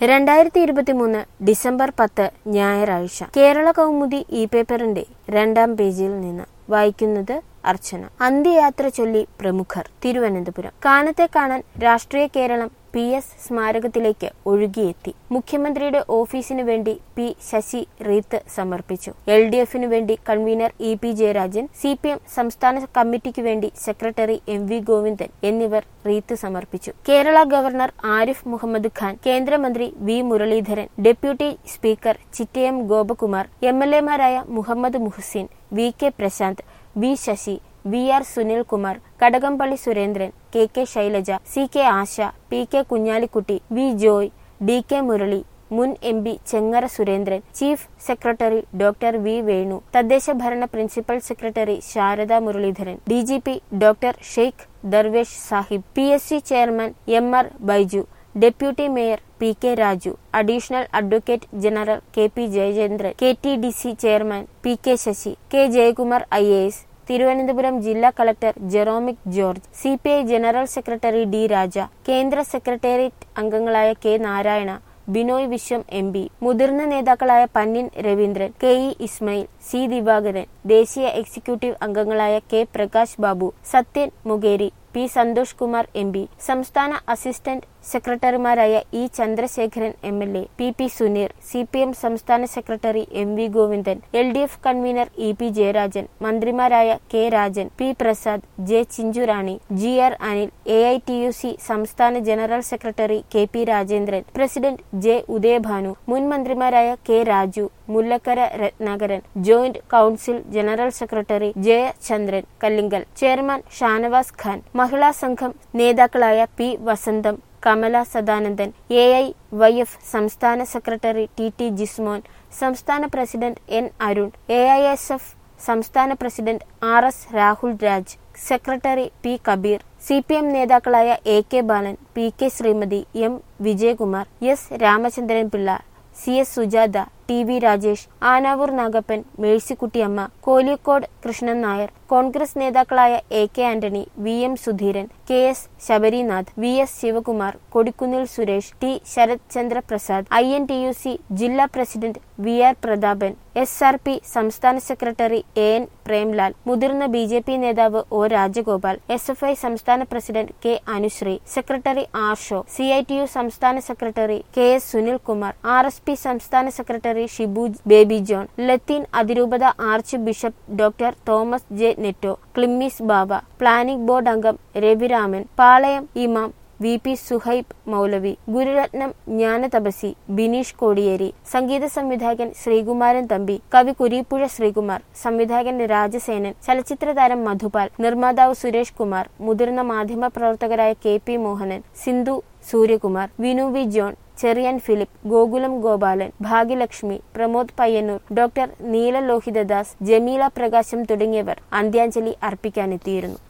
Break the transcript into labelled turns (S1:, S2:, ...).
S1: രണ്ടായിരത്തി ഇരുപത്തിമൂന്ന് ഡിസംബർ പത്ത് ഞായറാഴ്ച കേരള കൗമുദി ഇ പേപ്പറിന്റെ രണ്ടാം പേജിൽ നിന്ന് വായിക്കുന്നത് അർച്ചന അന്ത്യയാത്ര ചൊല്ലി പ്രമുഖർ തിരുവനന്തപുരം കാനത്തെ കാണാൻ രാഷ്ട്രീയ കേരളം പി എസ് സ്മാരകത്തിലേക്ക് ഒഴുകിയെത്തി മുഖ്യമന്ത്രിയുടെ ഓഫീസിനു വേണ്ടി പി ശശി റീത്ത് സമർപ്പിച്ചു എൽ ഡി എഫിനു വേണ്ടി convener E P Jayarajan C P M സംസ്ഥാന കമ്മിറ്റിക്ക് വേണ്ടി സെക്രട്ടറി എം വി ഗോവിന്ദൻ എന്നിവർ റീത്ത് സമർപ്പിച്ചു കേരള ഗവർണർ ആരിഫ് മുഹമ്മദ് ഖാൻ കേന്ദ്രമന്ത്രി V Muraleedharan deputy speaker Chittayam Gopakumar M L എമാരായ Muhammad Muhsin V K Prasanth V Sasi V R Sunilkumar Kadakampally Surendran K K Shailaja C K Asha P K Kunhalikutty V Joy D K Murali മുൻ M P Chengara Surendran chief secretary doctor V Venu തദ്ദേശ ഭരണ principal secretary Sarada Muraleedharan D G P doctor Sheikh Darvesh Sahib P S C chairman M R Baiju deputy mayor P K Raju additional advocate general K P Jayachandran K T D C chairman P K Sasi K Jayakumar I A S Thiruvananthapuram ജില്ലാ collector Jeromic George C P I general secretary D Raja കേന്ദ്ര secretariat അംഗങ്ങളായ K Narayana Binoy Viswam M P മുതിർന്ന നേതാക്കളായ Pannian Raveendran K E Ismail C Divakaran ദേശീയ executive അംഗങ്ങളായ K Prakash Babu Sathyan Mokeri P Santhosh Kumar M P സംസ്ഥാന assistant സെക്രട്ടറിമാരായ E Chandrasekharan M L A P P Suneer C P M സംസ്ഥാന secretary M V Govindan L D F convener E P Jayarajan മന്ത്രിമാരായ K Rajan P Prasad J Chinchurani G R Anil A I T U C സംസ്ഥാന general secretary K P Rajendran president J Udayabhanu മുൻ മന്ത്രിമാരായ K Raju Mullakkara Ratnakaran joint council general secretary Jayachandran Kallingal chairman Shanavas Khan Mahila Sangham നേതാക്കളായ P Vasantham Kamala Sadanandan A I Y F സംസ്ഥാന secretary T T Jismon സംസ്ഥാന president N Arun A I S F സംസ്ഥാന president R S Rahul Raj secretary P Kabeer C P M നേതാക്കളായ A K Balan P K Sreemathi M Vijayakumar S Ramachandran Pillai C S Sujatha T V Rajesh Anavoor Nagappan Mercykuttyamma Kolikode Krishnan Nair Congress നേതാക്കളായ A K Antony V M Sudheeran K S Sabarinath V S Shivakumar Kodikunnil Suresh T Sarath Chandra Prasad I N T U C ജില്ലാ president V R Prathapan S R P സംസ്ഥാന secretary A N Premlal മുതിർന്ന B J P നേതാവ് O Rajagopal S F I സംസ്ഥാന president K Anusree secretary Arsho C I T U സംസ്ഥാന secretary K S Sunilkumar R S P സംസ്ഥാന secretary Shibu Baby John ലത്തീൻ അതിരൂപത archbishop doctor Thomas J Netto Cleemis Bava planning board അംഗം രവിരാമൻ പാളയം ഇമാം V P Suhaib മൗലവി ഗുരുരത്നം ജ്ഞാനതപസി ബിനീഷ് കോടിയേരി സംഗീത സംവിധായകൻ ശ്രീകുമാരൻ തമ്പി കവി കുരീപ്പുഴ ശ്രീകുമാർ സംവിധായകൻ രാജസേനൻ ചലച്ചിത്ര താരം മധുപാൽ നിർമ്മാതാവ് സുരേഷ് കുമാർ മുതിർന്ന മാധ്യമ പ്രവർത്തകരായ K P Mohanan Sindhu Suryakumar Vinu V John Cherian Philip Gokulam Gopalan Bhagyalakshmi Pramod Payyanur doctor Neela Lohithadas Jameela പ്രകാശം തുടങ്ങിയവർ അന്ത്യാഞ്ജലി അർപ്പിക്കാനെത്തിയിരുന്നു